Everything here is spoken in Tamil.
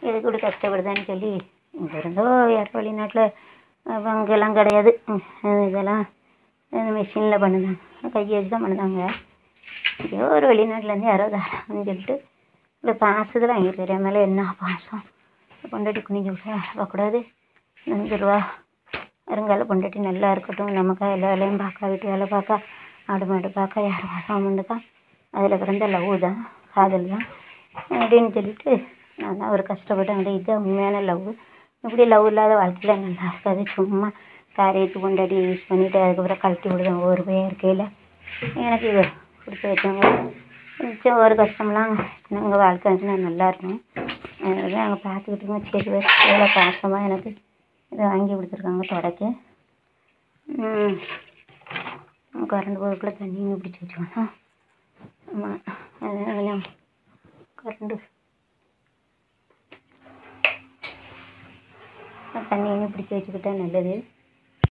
எதுக்கு இப்படி கஷ்டப்படுதான்னு சொல்லி இங்கே இருந்தோ யார் வெளிநாட்டில் அங்கெல்லாம் கிடையாது ம், இதெல்லாம் மிஷினில் பண்ணுதாங்க கையை வச்சு தான் பண்ணுதாங்க ஏதோ ஒரு வெளிநாட்டிலேருந்து யாரோ தராங்கன்னு சொல்லிட்டு இந்த பாசத்தில் வாங்கியிருக்காரு என் மேலே என்ன பாசம் பொண்டாட்டி குனிஞ்சு விட்டு வரக்கூடாது அஞ்சு ரூபா வருங்கால பொண்டாட்டி நல்லா இருக்கட்டும் நமக்கு எல்லா வேலையும் பார்க்க வீட்டு வேலை பார்க்க ஆடு மாடு பார்க்க யார் பாசம் பண்ணுக்கா அதில் பிறந்த லவ் தான் காதல் தான் அப்படின்னு சொல்லிட்டு நான் தான் ஒரு கஷ்டப்பட்டேன் அது இதுதான் உண்மையான லவ் இப்படி லவ் இல்லாத வாழ்க்கையில் நல்லா இருக்காது சும்மா காரியத்துக்கு கொண்டாடி யூஸ் பண்ணிவிட்டு அதுக்கப்புறம் கழட்டி விடுவேன் ஒரு பையன் இருக்கையில் எனக்கு இது கொடுத்து வச்சவங்க மிச்சம் ஒரு கஷ்டம்லாம் நாங்கள் வாழ்க்கை வந்து நல்லா இருக்கும் அதனால நாங்கள் பார்த்துக்கிட்டு இருக்கோம் சரி எவ்வளோ பாசமாக எனக்கு இதை வாங்கி கொடுத்துருக்காங்க தொடக்க கரண்ட் போகிறதுக்குள்ள தண்ணியும் பிடிச்சி வச்சுக்கணும் ஆமாம் அதனால கொஞ்சம் கரண்டு தண்ணியும் பிடிச்சி வச்சுக்கிட்டா நல்லது